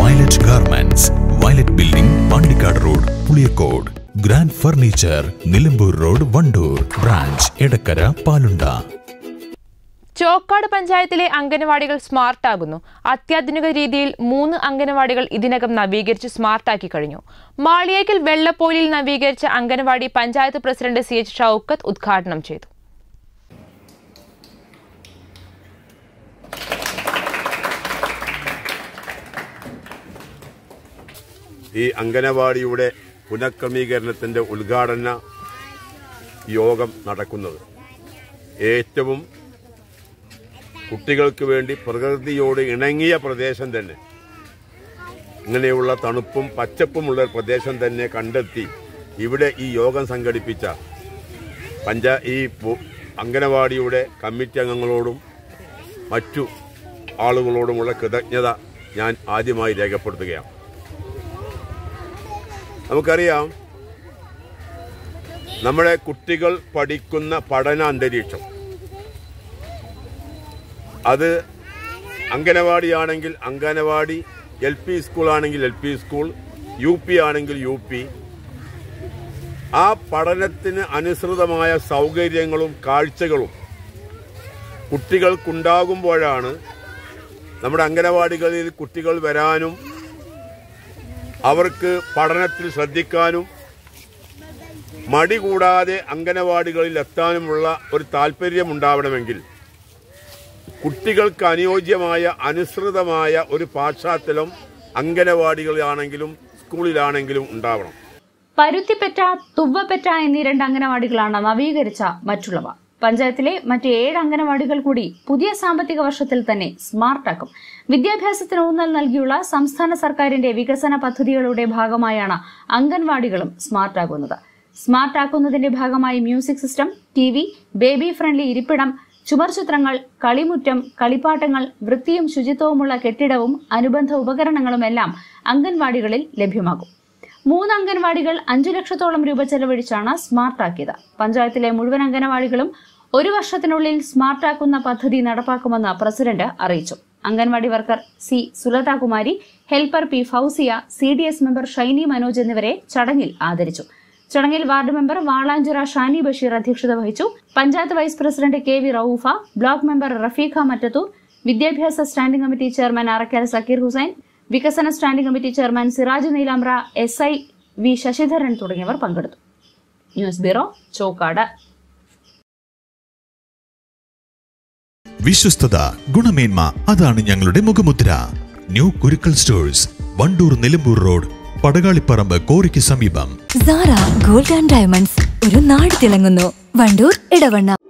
violet garments Violet building Pandikkad road Puliyakkode grand furniture Nilambur road Wandoor branch Edakkara Palunda Chokkad പഞ്ചായത്തിലെ അംഗനവാടികൾ സ്മാർട്ടാകുന്നു അത്യാധുനിക രീതിയിൽ മൂന്ന് അംഗനവാടികൾ ഇതിനകം നവീകരിച്ച് സ്മാർട്ടാക്കി കഴിഞ്ഞു മാളിയേക്കൽ വെള്ളപ്പോലിൽ നവീകരിച്ച anganwadi panchayat president C H Shoukath ഉദ്ഘാടനം ചെയ്തു ഈ അംഗനവാടിയുടെ പുനഃക്രമീകരണത്തിൻ്റെ ഉദ്ഘാടന യോഗം നടക്കുന്നത് ഏറ്റവും കുട്ടികൾക്ക് വേണ്ടി പ്രകൃതിയോട് ഇണങ്ങിയ പ്രദേശം തന്നെ ഇങ്ങനെയുള്ള തണുപ്പും പച്ചപ്പുമുള്ള ഒരു പ്രദേശം തന്നെ കണ്ടെത്തി ഇവിടെ ഈ യോഗം സംഘടിപ്പിച്ച പഞ്ചാ ഈ പു- അംഗനവാടിയുടെ കമ്മിറ്റി അംഗങ്ങളോടും മറ്റു ആളുകളോടുമുള്ള കൃതജ്ഞത ഞാൻ ആദ്യമായി രേഖപ്പെടുത്തുകയാണ് നമുക്കറിയാം നമ്മുടെ കുട്ടികൾ പഠിക്കുന്ന പഠന അന്തരീക്ഷം അത് അംഗനവാടിയാണെങ്കിൽ അംഗനവാടി എൽ പി സ്കൂൾ ആണെങ്കിൽ L P school U P ആണെങ്കിൽ യു പി ആ പഠനത്തിന് അനുസൃതമായ സൗകര്യങ്ങളും കാഴ്ചകളും കുട്ടികൾക്കുണ്ടാകുമ്പോഴാണ് നമ്മുടെ അംഗനവാടികളിൽ കുട്ടികൾ വരാനും അവർക്ക് പഠനത്തിൽ ശ്രദ്ധിക്കാനും മടി കൂടാതെ അംഗനവാടികളിൽ എത്താനുമുള്ള ഒരു താല്പര്യം ഉണ്ടാവണമെങ്കിൽ കുട്ടികൾക്ക് അനുയോജ്യമായ അനുസൃതമായ ഒരു പാശ്ചാത്തലം അംഗനവാടികളിലാണെങ്കിലും സ്കൂളിലാണെങ്കിലും ഉണ്ടാവണം പരുത്തിപ്പറ്റ തുവ്വപ്പറ്റ എന്നീ രണ്ട് അംഗനവാടികളാണ് നവീകരിച്ച മറ്റുള്ളവ പഞ്ചായത്തിലെ മറ്റ് ഏഴ് അംഗനവാടികൾ കൂടി പുതിയ സാമ്പത്തിക വർഷത്തിൽ തന്നെ സ്മാർട്ടാക്കും വിദ്യാഭ്യാസത്തിന് ഊന്നൽ നൽകിയുള്ള സംസ്ഥാന സർക്കാരിന്റെ വികസന പദ്ധതികളുടെ ഭാഗമായാണ് അംഗൻവാടികളും സ്മാർട്ടാകുന്നത് സ്മാർട്ടാക്കുന്നതിന്റെ ഭാഗമായി music system T V baby friendly ഇരിപ്പിടം ചുമർചിത്രങ്ങൾ കളിമുറ്റം കളിപ്പാട്ടങ്ങൾ വൃത്തിയും ശുചിത്വവുമുള്ള കെട്ടിടവും അനുബന്ധ ഉപകരണങ്ങളുമെല്ലാം അംഗൻവാടികളിൽ ലഭ്യമാകും മൂന്ന് അംഗൻവാടികൾ അഞ്ചു ലക്ഷത്തോളം രൂപ ചെലവഴിച്ചാണ് സ്മാർട്ടാക്കിയത് പഞ്ചായത്തിലെ മുഴുവൻ അംഗനവാടികളും ഒരു വർഷത്തിനുള്ളിൽ സ്മാർട്ടാക്കുന്ന പദ്ധതി നടപ്പാക്കുമെന്ന് പ്രസിഡന്റ് അറിയിച്ചു anganwadi worker C Sulathakumari helper P Fousiya C D S member Shiny Manoj എന്നിവരെ ചടങ്ങിൽ ആദരിച്ചു ചടങ്ങിൽ വാർഡ് മെമ്പർ വാളാഞ്ചിറ ഷാനി ബഷീർ അധ്യക്ഷത വഹിച്ചു panchayat vice president K V Raufa block member Rafeeqa Mattathur വിദ്യാഭ്യാസ standing committee chairman Arakkal Zakir Hussain വികസന standing committee chairman Siraj Neelamra S I V Sasidharan തുടങ്ങിയവർ പങ്കെടുത്തു ന്യൂസ് ബ്യൂറോ ചോക്കാട് വിശ്വസ്തത ഗുണമേന്മ അതാണ് ഞങ്ങളുടെ മുഖമുദ്ര new Kurukkal stores Wandoor Nilambur road Padakaliparamba കോറിക്ക് സമീപം സാറ ഗോൾഡ് ആൻഡ് ഡയമണ്ട്സ് ഒരു നാട് തിളങ്ങുന്നു വണ്ടൂർ ഇടവണ്ണ